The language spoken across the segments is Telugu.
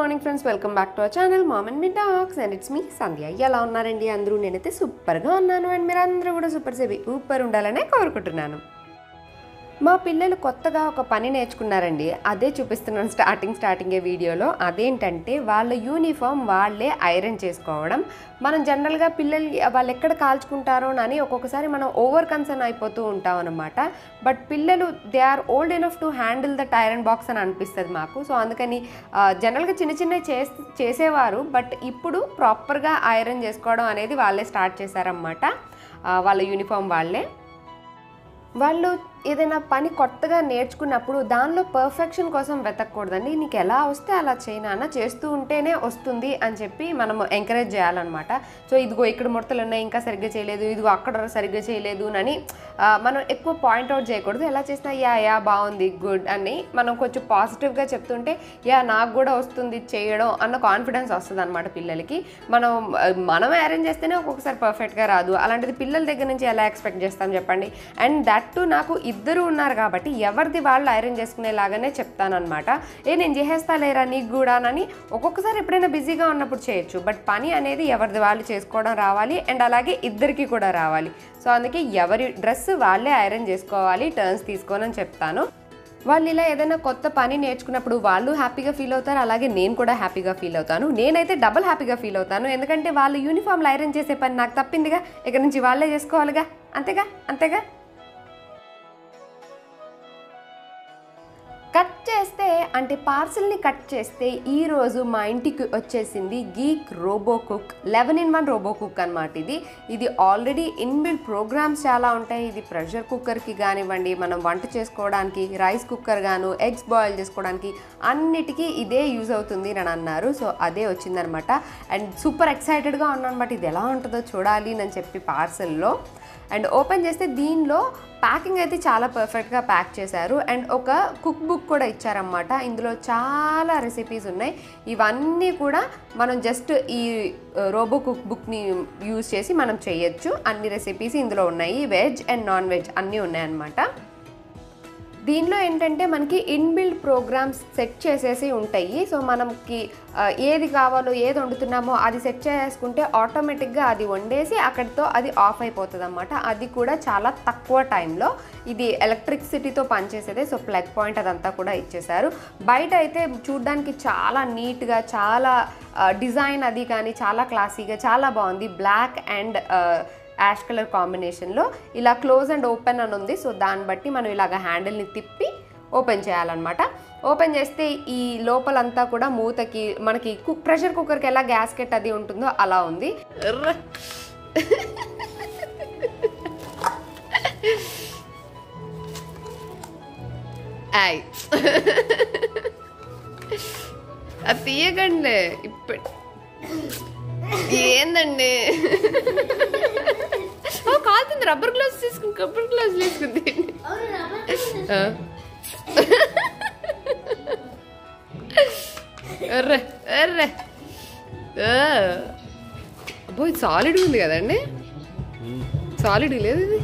Morning friends welcome back to our channel mom and me dogs and it's me Sandhya ఎలా ఉన్నారండి అందరూ నేనైతే సూపర్గా ఉన్నాను అండ్ మీరు అందరూ కూడా సూపర్ సేవి సూపర్ ఉండాలనే కోరుకుంటున్నాను మా పిల్లలు కొత్తగా ఒక పని నేర్చుకున్నారండి అదే చూపిస్తున్నాను స్టార్టింగ్ స్టార్టింగే వీడియోలో అదేంటంటే వాళ్ళ యూనిఫామ్ వాళ్ళే ఐరన్ చేసుకోవడం మనం జనరల్గా పిల్లలు వాళ్ళు ఎక్కడ కాల్చుకుంటారో అని ఒక్కొక్కసారి మనం ఓవర్ కన్సర్న్ అయిపోతూ ఉంటాం అనమాట బట్ పిల్లలు they are old enough to handle that iron box అని అనిపిస్తుంది మాకు సో అందుకని జనరల్గా చిన్న చిన్నవి చేస్ చేసేవారు బట్ ఇప్పుడు ప్రాపర్గా ఐరన్ చేసుకోవడం అనేది వాళ్ళే స్టార్ట్ చేశారన్నమాట ఆ, వాళ్ళ యూనిఫామ్ వాళ్ళే వాళ్ళు ఏదైనా పని కొత్తగా నేర్చుకున్నప్పుడు దానిలో పర్ఫెక్షన్ కోసం వెతకూడదండి నీకు ఎలా వస్తే అలా చేయనాన్న చేస్తూ ఉంటేనే వస్తుంది అని చెప్పి మనం ఎంకరేజ్ చేయాలన్నమాట సో ఇదిగో ఇక్కడ ముడతలు ఉన్నాయి ఇంకా సరిగ్గా చేయలేదు ఇదిగో అక్కడ సరిగ్గా చేయలేదు అని ఆ, మనం ఎక్కువ పాయింట్అవుట్ చేయకూడదు ఎలా చేసినా యా యా బాగుంది గుడ్ అని మనం కొంచెం పాజిటివ్గా చెప్తుంటే యా నాకు కూడా వస్తుంది చేయడం అన్న కాన్ఫిడెన్స్ వస్తుంది అనమాట పిల్లలకి మనం ఆ, మనం అరేంజ్ చేస్తేనే ఒక్కొక్కసారి పర్ఫెక్ట్గా రాదు అలాంటిది పిల్లల దగ్గర నుంచి ఎలా ఎక్స్పెక్ట్ చేస్తాం చెప్పండి అండ్ దట్ టు నాకు ఇద్దరు ఉన్నారు కాబట్టి ఎవరిది వాళ్ళు ఐరన్ చేసుకునేలాగానే చెప్తానమాట ఏ నేను చేసేస్తా లేరా నీకు కూడా అని ఒక్కొక్కసారి ఎప్పుడైనా బిజీగా ఉన్నప్పుడు చేయొచ్చు బట్ పని అనేది ఎవరిది వాళ్ళు చేసుకోవడం రావాలి అండ్ అలాగే ఇద్దరికి కూడా రావాలి సో అందుకే ఎవరి డ్రెస్ వాళ్ళే ఐరన్ చేసుకోవాలి టర్న్స్ తీసుకోనని చెప్తాను వాళ్ళు ఇలా ఏదైనా కొత్త పని నేర్చుకున్నప్పుడు వాళ్ళు హ్యాపీగా ఫీల్ అవుతారు అలాగే నేను కూడా హ్యాపీగా ఫీల్ అవుతాను నేనైతే డబుల్ హ్యాపీగా ఫీల్ అవుతాను ఎందుకంటే వాళ్ళు యూనిఫామ్లో ఐరన్ చేసే పని నాకు తప్పిందిగా ఇక నుంచి వాళ్ళే చేసుకోవాలిగా అంతేగా అంతేగా కట్ చేస్తే అంటే పార్సిల్ని కట్ చేస్తే ఈ రోజు మా ఇంటికి వచ్చేసింది Geek robo cook eleven in one robo cook అనమాట ఇది ఇది ఆల్రెడీ ఇన్బిల్డ్ ప్రోగ్రామ్స్ చాలా ఉంటాయి ఇది ప్రెషర్ కుక్కర్కి కానివ్వండి మనం వంట చేసుకోవడానికి రైస్ కుక్కర్ గాను ఎగ్స్ బాయిల్ చేసుకోవడానికి అన్నిటికీ ఇదే యూజ్ అవుతుంది అని అన్నారు సో అదే వచ్చిందనమాట అండ్ సూపర్ ఎక్సైటెడ్గా ఉన్నాను అనమాట ఇది ఎలా ఉంటుందో చూడాలి అని చెప్పి పార్సల్లో అండ్ ఓపెన్ చేస్తే దీనిలో ప్యాకింగ్ అయితే చాలా పర్ఫెక్ట్గా ప్యాక్ చేశారు అండ్ ఒక కుక్ బుక్ కూడా ఇచ్చారన్నమాట ఇందులో చాలా రెసిపీస్ ఉన్నాయి ఇవన్నీ కూడా మనం జస్ట్ ఈ రోబో కుక్ బుక్ని యూజ్ చేసి మనం చేయొచ్చు అన్ని రెసిపీస్ ఇందులో ఉన్నాయి వెజ్ అండ్ నాన్ వెజ్ అన్నీ ఉన్నాయన్నమాట దీనిలో ఏంటంటే మనకి ఇన్బిల్డ్ ప్రోగ్రామ్స్ సెట్ చేసేసి ఉంటాయి సో మనకి ఆ, ఏది కావాలో ఏది వండుతున్నామో అది సెట్ చేసుకుంటే ఆటోమేటిక్గా అది వండేసి అక్కడితో అది ఆఫ్ అయిపోతుంది అనమాట అది కూడా చాలా తక్కువ టైంలో ఇది ఎలక్ట్రిసిటీతో పనిచేసేదే సో ప్లగ్ పాయింట్ అదంతా కూడా ఇచ్చేసారు బయట అయితే చూడ్డానికి చాలా నీట్గా చాలా డిజైన్ అది కానీ చాలా క్లాసీగా చాలా బాగుంది బ్లాక్ అండ్ యాష్ కలర్ కాంబినేషన్లో ఇలా క్లోజ్ అండ్ ఓపెన్ అని ఉంది సో దాన్ని బట్టి మనం ఇలాగ హ్యాండిల్ని తిప్పి ఓపెన్ చేయాలన్నమాట ఓపెన్ చేస్తే ఈ లోపలంతా కూడా మూతకి మనకి కుక్ ప్రెషర్ కుక్కర్కి ఎలా గ్యాస్కెట్ అది ఉంటుందో అలా ఉంది ఎర్ర. ఆయ్ అది తీయకండి ఇప్పుడు ఏందండి ఓ కాలుతుంది రబ్బర్ గ్లౌస్ తీసుకుని రబ్బర్ గ్లౌస్ తీసుకుంది ఆ. ఎర్రే ఎర్రే ఆ. అబ్బో ఇది సాలిడ్ ఉంది కదండి సాలిడ్ లేదు ఇది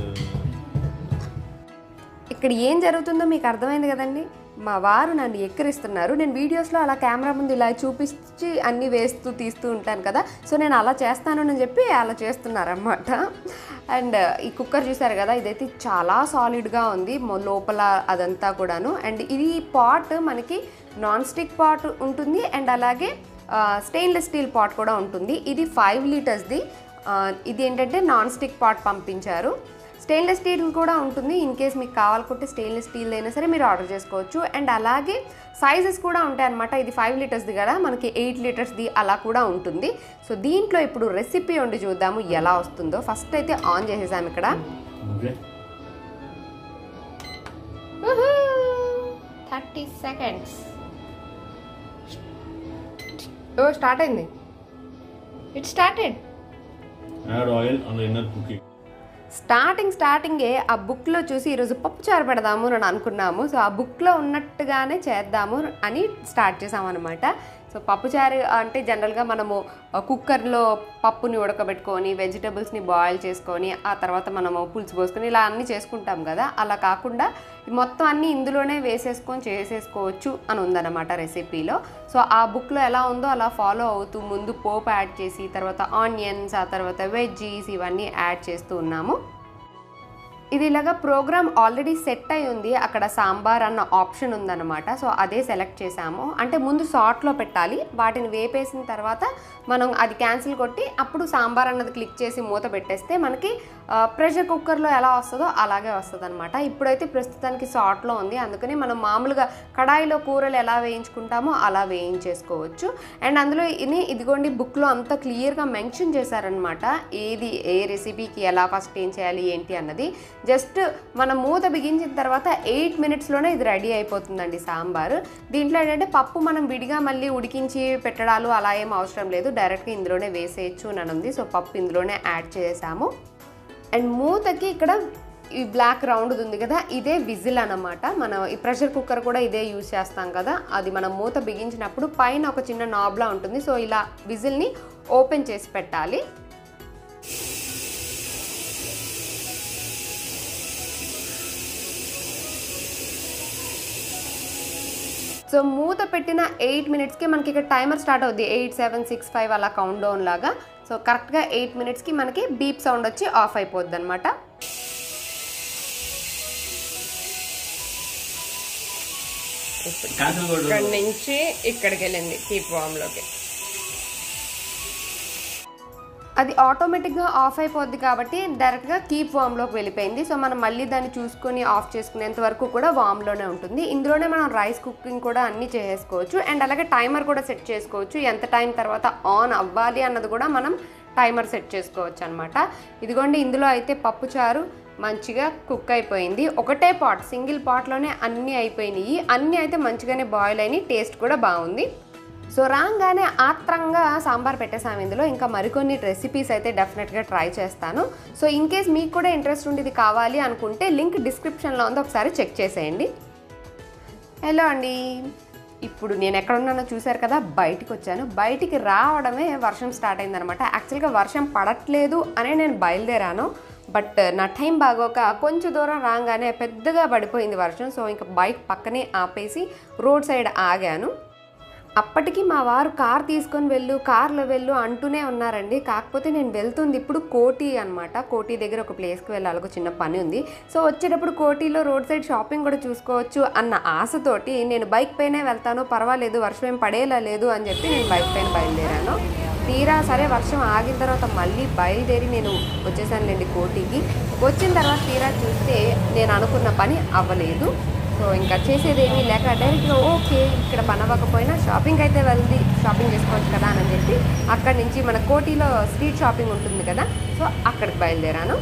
ఇక్కడ ఏం జరుగుతుందో మీకు అర్థమైంది కదండి మా వారు నన్ను ఎక్కిరిస్తున్నారు నేను వీడియోస్లో అలా కెమెరా ముందు ఇలా చూపించి అన్నీ వేస్తూ తీస్తూ ఉంటాను కదా సో నేను అలా చేస్తాను అని చెప్పి అలా చేస్తున్నారన్నమాట అండ్ ఈ కుక్కర్ చూసారు కదా ఇదైతే చాలా సాలిడ్గా ఉంది మొ- లోపల అదంతా కూడాను అండ్ ఇది పాట్ మనకి నాన్ స్టిక్ పాట్ ఉంటుంది అండ్ అలాగే స్టెయిన్లెస్ స్టీల్ పాట్ కూడా ఉంటుంది ఇది ఫైవ్ లీటర్స్ది ఇది ఏంటంటే నాన్ స్టిక్ పాట్ పంపించారు స్టెయిన్లెస్ స్టీల్ కూడా ఉంటుంది ఇన్ కేస్ మీకు కావాలనుకుంటే స్టెయిన్లెస్ స్టీల్ అయినా సరే మీరు ఆర్డర్ చేసుకోవచ్చు అండ్ అలాగే సైజెస్ కూడా ఉంటాయి అనమాట ఇది ఫైవ్ లీటర్స్ది కదా మనకి ఎయిట్ లీటర్స్ది అలా కూడా ఉంటుంది సో దీంట్లో ఇప్పుడు రెసిపీ వండి చూద్దాము ఎలా వస్తుందో ఫస్ట్ అయితే ఆన్ చేసేసాము ఇక్కడ ఓకే థర్టీ సెకండ్స్ ఓ స్టార్ట్ అయింది it started add oil on the inner cooking starting స్టార్టింగే ఆ బుక్లో చూసి ఈరోజు పప్పుచారు పెడదాము అని అనుకున్నాము సో ఆ బుక్లో ఉన్నట్టుగానే చేద్దాము అని స్టార్ట్ చేసామన్నమాట సో పప్పుచారు అంటే జనరల్గా మనము ఆ, కుక్కర్లో పప్పుని ఉడకబెట్టుకొని వెజిటబుల్స్ని బాయిల్ చేసుకొని ఆ తర్వాత మనము పులుసు పోసుకొని ఇలా అన్నీ చేసుకుంటాం కదా అలా కాకుండా ఈ మొత్తం అన్నీ ఇందులోనే వేసేసుకొని చేసేసుకోవచ్చు అని ఉందన్నమాట రెసిపీలో సో ఆ బుక్లో ఎలా ఉందో అలా ఫాలో అవుతూ ముందు పోపు యాడ్ చేసి తర్వాత ఆనియన్స్ ఆ తర్వాత వెజ్జీస్ ఇవన్నీ యాడ్ చేస్తూ ఉన్నాము ఇది ఇలాగా ప్రోగ్రామ్ ఆల్రెడీ సెట్ అయి ఉంది అక్కడ సాంబార్ అన్న ఆప్షన్ ఉందన్నమాట సో అదే సెలెక్ట్ చేసాము అంటే ముందు సాట్లో పెట్టాలి వాటిని వేపేసిన తర్వాత మనం అది క్యాన్సిల్ కొట్టి అప్పుడు సాంబార్ అన్నది క్లిక్ చేసి మూత పెట్టేస్తే మనకి ప్రెషర్ కుక్కర్లో ఎలా వస్తుందో అలాగే వస్తుంది అనమాట ఇప్పుడైతే ప్రస్తుతానికి సాట్లో ఉంది అందుకని మనం మామూలుగా కడాయిలో కూరలు ఎలా వేయించుకుంటామో అలా వేయించేసుకోవచ్చు అండ్ అందులో ఇది ఇదిగోండి బుక్లో అంతా క్లియర్గా మెన్షన్ చేశారనమాట ఏది ఏ రెసిపీకి ఎలా ఫస్ట్ ఏం చేయాలి ఏంటి అన్నది జస్ట్ మనం మూత బిగించిన తర్వాత ఎయిట్ మినిట్స్లోనే ఇది రెడీ అయిపోతుందండి సాంబార్ దీంట్లో ఏంటంటే పప్పు మనం విడిగా మళ్ళీ ఉడికించి పెట్టడాలు అలా ఏం అవసరం లేదు డైరెక్ట్గా ఇందులోనే వేసేయచ్చు అని ఉంది సో పప్పు ఇందులోనే యాడ్ చేసాము అండ్ మూతకి ఇక్కడ ఈ బ్లాక్ రౌండ్ ఉంది కదా ఇదే విజిల్ అన్నమాట మనం ఈ ప్రెషర్ కుక్కర్ కూడా ఇదే యూజ్ చేస్తాం కదా అది మనం మూత బిగించినప్పుడు పైన ఒక చిన్న నాబ్లా ఉంటుంది సో ఇలా విజిల్ని ఓపెన్ చేసి పెట్టాలి సో మూత పెట్టిన ఎయిట్ మినిట్స్కి మనకి ఇక్కడ టైమర్ స్టార్ట్ అవుద్ది ఎయిట్ సెవెన్ సిక్స్ ఫైవ్ అలా కౌంట్ డౌన్ లాగా సో కరెక్ట్గా ఎయిట్ మినిట్స్కి మనకి బీప్ సౌండ్ వచ్చి ఆఫ్ అయిపోద్ది అనమాట క్యాన్సిల్ కూడా ఇక్కడ నుంచి ఇక్కడికి వెళ్ళింది కీప్ వామ్లోకి అది ఆటోమేటిక్గా ఆఫ్ అయిపోద్ది కాబట్టి డైరెక్ట్గా కీప్ వామ్లోకి వెళ్ళిపోయింది సో మనం మళ్ళీ దాన్ని చూసుకొని ఆఫ్ చేసుకునేంత వరకు కూడా వామ్లోనే ఉంటుంది ఇందులోనే మనం రైస్ కుకింగ్ కూడా అన్నీ చేసేసుకోవచ్చు అండ్ అలాగే టైమర్ కూడా సెట్ చేసుకోవచ్చు ఎంత టైం తర్వాత ఆన్ అవ్వాలి అన్నది కూడా మనం టైమర్ సెట్ చేసుకోవచ్చు అనమాట ఇదిగోండి ఇందులో అయితే పప్పుచారు మంచిగా కుక్ అయిపోయింది ఒకటే పాట్ సింగిల్ పాట్లోనే అన్నీ అయిపోయినాయి అన్నీ అయితే మంచిగానే బాయిల్ అయినాయి టేస్ట్ కూడా బాగుంది సో రాగానే ఆత్రంగా సాంబార్ పెట్టేసాము ఇందులో ఇంకా మరికొన్ని రెసిపీస్ అయితే డెఫినెట్గా ట్రై చేస్తాను సో ఇన్ కేస్ మీకు కూడా ఇంట్రెస్ట్ ఉండి ఇది కావాలి అనుకుంటే లింక్ డిస్క్రిప్షన్లో ఉంది ఒకసారి చెక్ చేసేయండి హలో అండి ఇప్పుడు నేను ఎక్కడ ఉన్నానో చూశారు కదా బయటికి వచ్చాను బయటికి రావడమే వర్షం స్టార్ట్ అయిందనమాట యాక్చువల్గా వర్షం పడట్లేదు అనే నేను బయలుదేరాను బట్ నా టైం బాగోక కొంచెం దూరం రాగానే పెద్దగా పడిపోయింది వర్షం సో ఇంకా బైక్ పక్కనే ఆపేసి రోడ్ సైడ్ ఆగాను అప్పటికి మా వారు కార్ తీసుకొని వెళ్ళు కార్లో వెళ్ళు అంటూనే ఉన్నారండి కాకపోతే నేను వెళ్తుంది ఇప్పుడు కోటి అనమాట కోటి దగ్గర ఒక ప్లేస్కి వెళ్ళాలి ఒక చిన్న పని ఉంది సో వచ్చేటప్పుడు కోటిలో రోడ్ సైడ్ షాపింగ్ కూడా చూసుకోవచ్చు అన్న ఆశతోటి నేను బైక్ పైనే వెళ్తాను పర్వాలేదు వర్షం ఏం పడేలా లేదు అని చెప్పి నేను బైక్ పైన బయలుదేరాను తీరా సరే వర్షం ఆగిన తర్వాత మళ్ళీ బయలుదేరి నేను వచ్చేసానులేండి కోటికి వచ్చిన తర్వాత తీరా చూస్తే నేను అనుకున్న పని అవ్వలేదు సో ఇంకా చేసేది ఏమీ లేక డైరెక్ట్గా ఓకే ఇక్కడ పని అవ్వకపోయినా షాపింగ్ అయితే వెళ్ళి షాపింగ్ చేసుకోవచ్చు కదా అని చెప్పి అక్కడి నుంచి మన కోటిలో స్ట్రీట్ షాపింగ్ ఉంటుంది కదా సో అక్కడికి బయలుదేరాను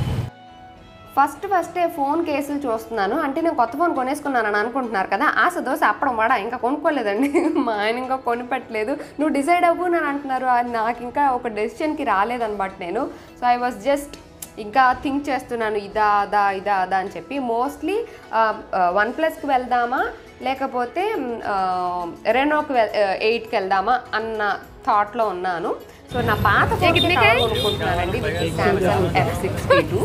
ఫస్ట్ ఫస్టే ఫోన్ కేసులు చూస్తున్నాను అంటే నేను కొత్త ఫోన్ కొనేసుకున్నానని అనుకుంటున్నారు కదా ఆశ దోశ అప్పడం వాడ ఇంకా కొనుక్కోలేదండి మా ఆయన ఇంకా కొనిపెట్టలేదు నువ్వు డిసైడ్ అవ్వు అని అంటున్నారు అది నాకు ఇంకా ఒక డెసిషన్కి రాలేదన్నమాట నేను సో ఐ వాజ్ జస్ట్ ఇంకా థింక్ చేస్తున్నాను ఇదా అదా ఇదా అదా అని చెప్పి మోస్ట్లీ వన్ ప్లస్కి వెళ్దామా లేకపోతే రెనోకి వెల్ ఎయిట్కి వెళ్దామా అన్న థాట్లో ఉన్నాను సో నా పాత ఫోన్ కొనుక్కుంటున్నానండి Samsung F sixty two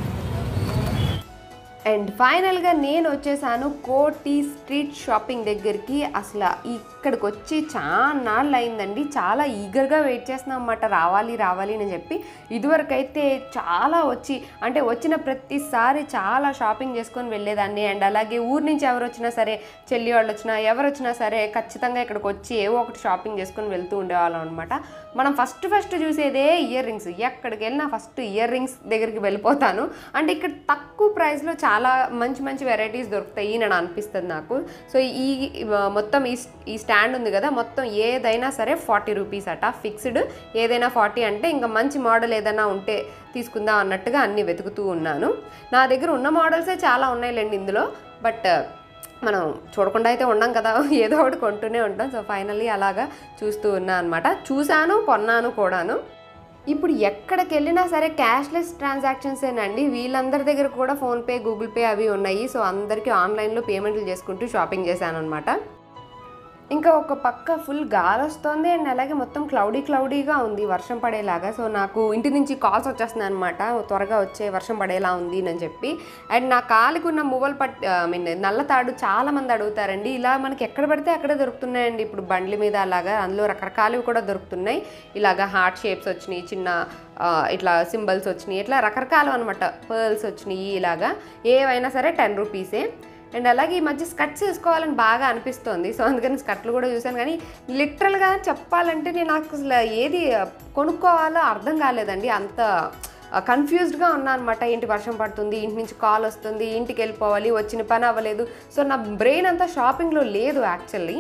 and ఫైనల్గా నేను వచ్చేసాను కోటి స్ట్రీట్ షాపింగ్ దగ్గరికి అసలు ఇక్కడికి వచ్చి చాలా నాళ్ళు అయిందండి చాలా ఈగర్గా వెయిట్ చేస్తున్నాం అన్నమాట రావాలి రావాలి అని చెప్పి ఇదివరకైతే చాలా వచ్చి అంటే వచ్చిన ప్రతిసారి చాలా షాపింగ్ చేసుకొని వెళ్ళేదాన్ని అండ్ అలాగే ఊరు నుంచి ఎవరు వచ్చినా సరే చెల్లి వాళ్ళు వచ్చినా ఎవరు వచ్చినా సరే ఖచ్చితంగా ఇక్కడికి వచ్చి ఏవో ఒకటి షాపింగ్ చేసుకొని వెళ్తూ ఉండేవాళ్ళం అనమాట మనం ఫస్ట్ ఫస్ట్ చూసేదే ఇయర్ రింగ్స్ ఎక్కడికి వెళ్ళినా ఫస్ట్ ఇయర్ రింగ్స్ దగ్గరికి వెళ్ళిపోతాను అంటే ఇక్కడ తక్కువ ప్రైస్లో చాలా మంచి మంచి వెరైటీస్ దొరుకుతాయి అని అనిపిస్తుంది నాకు సో ఈ మొత్తం ఈ ఈ స్టాండ్ ఉంది కదా మొత్తం ఏదైనా సరే ఫార్టీ రూపీస్ అట ఫిక్స్డ్ ఏదైనా ఫార్టీ అంటే ఇంకా మంచి మోడల్ ఏదైనా ఉంటే తీసుకుందాం అన్నట్టుగా అన్నీ వెతుకుతూ ఉన్నాను నా దగ్గర ఉన్న మోడల్సే చాలా ఉన్నాయిలేండి ఇందులో బట్ మనం చూడకుండా అయితే ఉండం కదా ఏదో ఒకటి కొంటూనే ఉంటాం సో ఫైనల్లీ అలాగా చూస్తూ ఉన్నా అనమాట చూశాను కొన్నాను కూడాను ఇప్పుడు ఎక్కడికి వెళ్ళినా సరే క్యాష్లెస్ ట్రాన్సాక్షన్సేనండి వీళ్ళందరి దగ్గర కూడా ఫోన్పే గూగుల్ పే అవి ఉన్నాయి సో అందరికీ ఆన్లైన్లో పేమెంట్లు చేసుకుంటూ షాపింగ్ చేశాను అనమాట ఇంకా ఒక పక్క ఫుల్ గాలి వస్తుంది అండ్ అలాగే మొత్తం క్లౌడీ క్లౌడీగా ఉంది వర్షం పడేలాగా సో నాకు ఇంటి నుంచి కాల్స్ వచ్చేస్తున్నాయి అనమాట త్వరగా వచ్చే వర్షం పడేలా ఉంది అని చెప్పి అండ్ నా కాలికి ఉన్న మువ్వలు పట్ ఐ మీన్ నల్ల తాడు చాలా మంది అడుగుతారండి ఇలా మనకి ఎక్కడ పడితే అక్కడే దొరుకుతున్నాయండి ఇప్పుడు బండ్ల మీద అలాగా అందులో రకరకాలవి కూడా దొరుకుతున్నాయి ఇలాగా హార్ట్ షేప్స్ వచ్చినాయి చిన్న ఆ, ఇట్లా సింబల్స్ వచ్చినాయి ఇట్లా రకరకాలు అనమాట పర్ల్స్ వచ్చినాయి ఇలాగా ఏవైనా సరే టెన్ రూపీసే అండ్ అలాగే ఈ మధ్య స్కర్ట్స్ వేసుకోవాలని బాగా అనిపిస్తుంది సో అందుకని స్కర్ట్లు కూడా చూశాను కానీ లిటరల్గా చెప్పాలంటే నేను నాకు అసలు ఏది కొనుక్కోవాలో అర్థం కాలేదండి అంత కన్ఫ్యూజ్డ్గా ఉన్నా అనమాట ఏంటి వర్షం పడుతుంది ఇంటి నుంచి కాల్ వస్తుంది ఇంటికి వెళ్ళిపోవాలి వచ్చిన పని అవ్వలేదు సో నా బ్రెయిన్ అంతా షాపింగ్లో లేదు యాక్చువల్లీ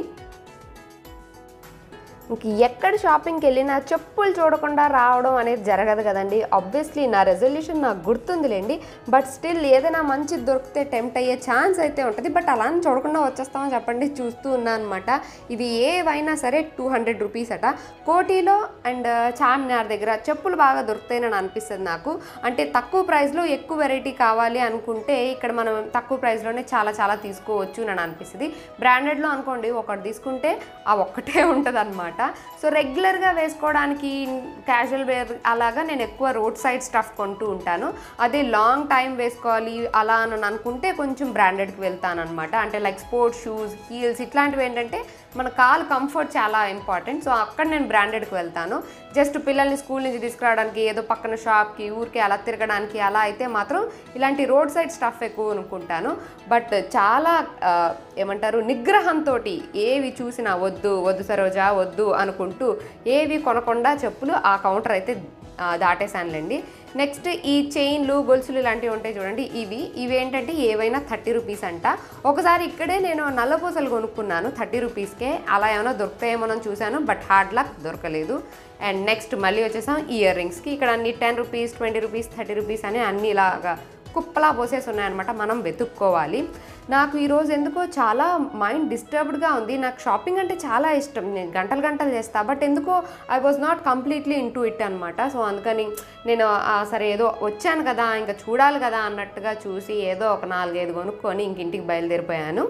ఇంక ఎక్కడ షాపింగ్కి వెళ్ళినా చెప్పులు చూడకుండా రావడం అనేది జరగదు కదండి ఆబ్వియస్లీ నా రెజల్యూషన్ నాకు గుర్తుందిలేండి బట్ స్టిల్ ఏదైనా మంచిది దొరికితే టెంప్ట్ అయ్యే ఛాన్స్ అయితే ఉంటుంది బట్ అలా అని చూడకుండా వచ్చేస్తామని చెప్పండి చూస్తూ ఉన్నాను అనమాట ఇది ఏవైనా సరే టూ హండ్రెడ్ రూపీస్ అట కోటిలో అండ్ చార్మినార్ దగ్గర చెప్పులు బాగా దొరుకుతాయని అనిపిస్తుంది నాకు అంటే తక్కువ ప్రైస్లో ఎక్కువ వెరైటీ కావాలి అనుకుంటే ఇక్కడ మనం తక్కువ ప్రైస్లోనే చాలా చాలా తీసుకోవచ్చు అని అనిపిస్తుంది బ్రాండెడ్లో అనుకోండి ఒకటి తీసుకుంటే ఆ ఒక్కటే ఉంటుంది అనమాట సో రెగ్యులర్గా వేసుకోవడానికి క్యాజువల్ వేర్ అలాగా నేను ఎక్కువ రోడ్ సైడ్ స్టఫ్ కొంటూ ఉంటాను అదే లాంగ్ టైం వేసుకోవాలి అలా అని అనుకుంటే కొంచెం బ్రాండెడ్కి వెళ్తాను అనమాట అంటే లైక్ స్పోర్ట్స్ షూస్ హీల్స్ ఇట్లాంటివి ఏంటంటే మన కాలు కంఫర్ట్ చాలా ఇంపార్టెంట్ సో అక్కడ నేను బ్రాండెడ్కి వెళ్తాను జస్ట్ పిల్లల్ని స్కూల్ నుంచి తీసుకురావడానికి ఏదో పక్కన షాప్కి ఊరికి అలా తిరగడానికి అలా అయితే మాత్రం ఇలాంటి రోడ్ సైడ్ స్టఫ్ ఎక్కువ అనుకుంటాను బట్ చాలా ఆ, ఏమంటారు నిగ్రహంతో ఏవి చూసినా వద్దు వద్దు సరోజా వద్దు అనుకుంటూ ఏవి కొనకుండా చెప్పులు ఆ కౌంటర్ అయితే ఆ, దాటేశానులేండి నెక్స్ట్ ఈ చైన్లు గొలుసులు ఇలాంటివి ఉంటాయి చూడండి ఇవి ఇవి ఏంటంటే ఏవైనా థర్టీ రూపీస్ అంట ఒకసారి ఇక్కడే నేను నల్లపూసలు కొనుక్కున్నాను థర్టీ రూపీస్కే అలా ఏమైనా దొరుకుతాయేమో చూశాను బట్ హార్డ్ లక్ దొరకలేదు అండ్ నెక్స్ట్ మళ్ళీ వచ్చేసాం ఇయర్ రింగ్స్కి ఇక్కడ అన్ని ten rupees twenty rupees thirty rupees అని అన్ని ఇలాగా కుప్పలా పోసేసి ఉన్నాయన్నమాట మనం వెతుక్కోవాలి నాకు ఈరోజు ఎందుకో చాలా మైండ్ డిస్టర్బ్డ్గా ఉంది నాకు షాపింగ్ అంటే చాలా ఇష్టం నేను గంటలు గంటలు చేస్తా బట్ ఎందుకో I was not completely into it అనమాట సో అందుకని నేను ఆ, సరే ఏదో వచ్చాను కదా ఇంకా చూడాలి కదా అన్నట్టుగా చూసి ఏదో ఒక నాలుగైదు కొనుక్కొని ఇంక ఇంటికి బయలుదేరిపోయాను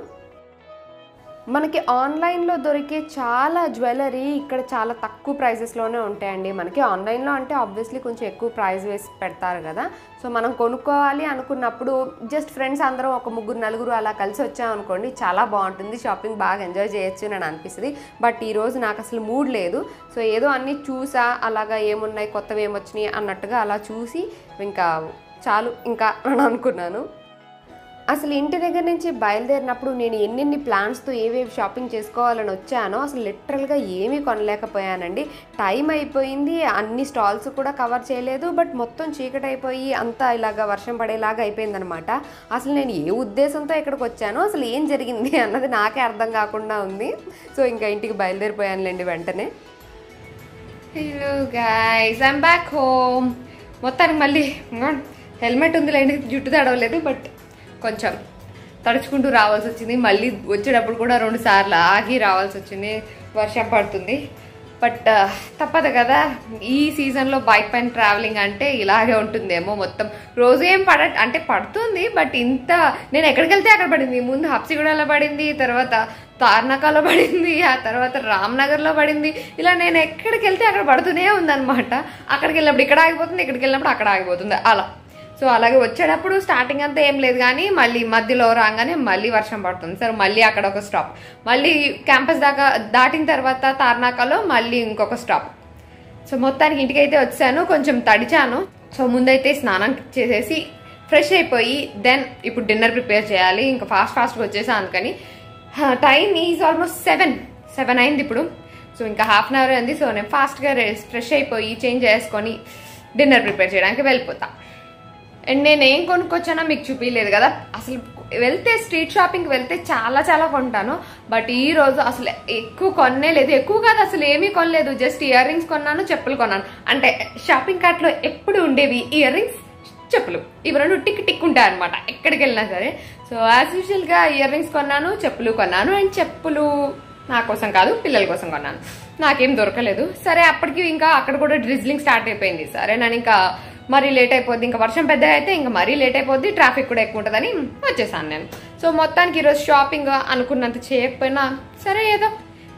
మనకి ఆన్లైన్లో దొరికే చాలా జ్యువెలరీ ఇక్కడ చాలా తక్కువ ప్రైజెస్లోనే ఉంటాయండి మనకి ఆన్లైన్లో అంటే ఆబ్వియస్లీ కొంచెం ఎక్కువ ప్రైస్ వేసి పెడతారు కదా సో మనం కొనుక్కోవాలి అనుకున్నప్పుడు జస్ట్ ఫ్రెండ్స్ అందరం ఒక ముగ్గురు నలుగురు అలా కలిసి వచ్చామనుకోండి చాలా బాగుంటుంది షాపింగ్ బాగా ఎంజాయ్ చేయొచ్చు అని అనిపిస్తుంది బట్ ఈరోజు నాకు అసలు మూడ్ లేదు సో ఏదో అన్నీ చూసా అలాగా ఏమున్నాయి కొత్తవి ఏమొచ్చినాయి అన్నట్టుగా అలా చూసి ఇంకా చాలు ఇంకా అని అనుకున్నాను అసలు ఇంటి దగ్గర నుంచి బయలుదేరినప్పుడు నేను ఎన్నెన్ని ప్లాన్స్తో ఏవేవి షాపింగ్ చేసుకోవాలని వచ్చానో అసలు లిటరల్గా ఏమీ కొనలేకపోయానండి టైం అయిపోయింది అన్ని స్టాల్స్ కూడా కవర్ చేయలేదు బట్ మొత్తం చీకటి అయిపోయి అంతా ఇలాగా వర్షం పడేలాగా అయిపోయిందనమాట అసలు నేను ఏ ఉద్దేశంతో ఇక్కడికి వచ్చానో అసలు ఏం జరిగింది అన్నది నాకే అర్థం కాకుండా ఉంది సో ఇంకా ఇంటికి బయలుదేరిపోయానులేండి వెంటనే hello guys I'm back home మొత్తానికి మళ్ళీ హెల్మెట్ ఉందిలేండి జుట్టు తడవలేదు బట్ కొంచెం తడుచుకుంటూ రావాల్సి వచ్చింది మళ్ళీ వచ్చేటప్పుడు కూడా రెండు సార్లు ఆగి రావాల్సి వచ్చింది వర్షం పడుతుంది బట్ తప్పదు కదా ఈ సీజన్లో బైక్ పైన ట్రావెలింగ్ అంటే ఇలాగే ఉంటుందేమో మొత్తం రోజు ఏం పడ అంటే పడుతుంది బట్ ఇంత నేను ఎక్కడికి వెళ్తే అక్కడ పడింది ముందు హబ్సిగూడలో పడింది తర్వాత తార్నాకాలో పడింది ఆ తర్వాత రామ్నగర్లో పడింది ఇలా నేను ఎక్కడికి వెళ్తే అక్కడ పడుతూనే ఉందన్నమాట అక్కడికి వెళ్ళినప్పుడు ఇక్కడ ఆగిపోతుంది ఇక్కడికి వెళ్ళినప్పుడు అక్కడ ఆగిపోతుంది అలా సో అలాగే వచ్చేటప్పుడు స్టార్టింగ్ అంతా ఏం లేదు కానీ మళ్ళీ మధ్యలో రాగానే మళ్ళీ వర్షం పడుతుంది సరే మళ్ళీ అక్కడ ఒక స్టాప్ మళ్ళీ క్యాంపస్ దాకా దాటిన తర్వాత తార్నాకలో మళ్ళీ ఇంకొక స్టాప్ సో మొత్తానికి ఇంటికి అయితే వచ్చాను కొంచెం తడిచాను సో ముందైతే స్నానం చేసేసి ఫ్రెష్ అయిపోయి దెన్ ఇప్పుడు డిన్నర్ ప్రిపేర్ చేయాలి ఇంకా ఫాస్ట్ ఫాస్ట్గా వచ్చేసాను అందుకని time is almost seven seven అయింది ఇప్పుడు సో ఇంకా హాఫ్ అన్ అవర్ అయింది సో నేను ఫాస్ట్గా ఫ్రెష్ అయిపోయి చేంజ్ చేసుకొని డిన్నర్ ప్రిపేర్ చేయడానికి వెళ్ళిపోతా అండ్ నేను ఏం కొనుక్కొచ్చానో మీకు చూపించలేదు కదా అసలు వెళ్తే స్ట్రీట్ షాపింగ్కి వెళ్తే చాలా చాలా కొంటాను బట్ ఈ రోజు అసలు ఎక్కువ కొన్నే లేదు ఎక్కువ కాదు అసలు ఏమీ కొనలేదు జస్ట్ ఇయర్ రింగ్స్ కొన్నాను చెప్పులు కొన్నాను అంటే షాపింగ్ కార్ట్లో ఎప్పుడు ఉండేవి ఇయర్ రింగ్స్ చెప్పులు ఇవి రెండు టిక్ టిక్ ఉంటాయి అనమాట ఎక్కడికి వెళ్ళినా సరే సో యాజ్ యూజువల్గా ఇయర్ రింగ్స్ కొన్నాను చెప్పులు కొన్నాను అండ్ చెప్పులు నా కోసం కాదు పిల్లల కోసం కొన్నాను నాకేం దొరకలేదు సరే అప్పటికి ఇంకా అక్కడ కూడా డ్రిజ్లింగ్ స్టార్ట్ అయిపోయింది సరే నేను ఇంకా మరీ లేట్ అయిపోద్ది ఇంకా వర్షం పెద్దగా అయితే ఇంకా మరీ లేట్ అయిపోద్ది ట్రాఫిక్ కూడా ఎక్కువ ఉంటుందని వచ్చేసాను నేను సో మొత్తానికి ఈరోజు షాపింగ్ అనుకున్నంత చేయకపోయినా సరే ఏదో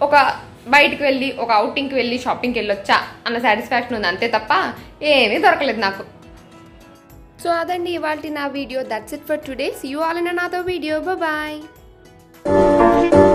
ఒక బయటికి వెళ్ళి ఒక అవుటింగ్కి వెళ్ళి షాపింగ్కి వెళ్ళొచ్చా అన్న సాటిస్ఫాక్షన్ ఉంది అంతే తప్ప ఏమీ దొరకలేదు నాకు సో అదండి ఇవాళ నా video that's it for today see you all in another video bye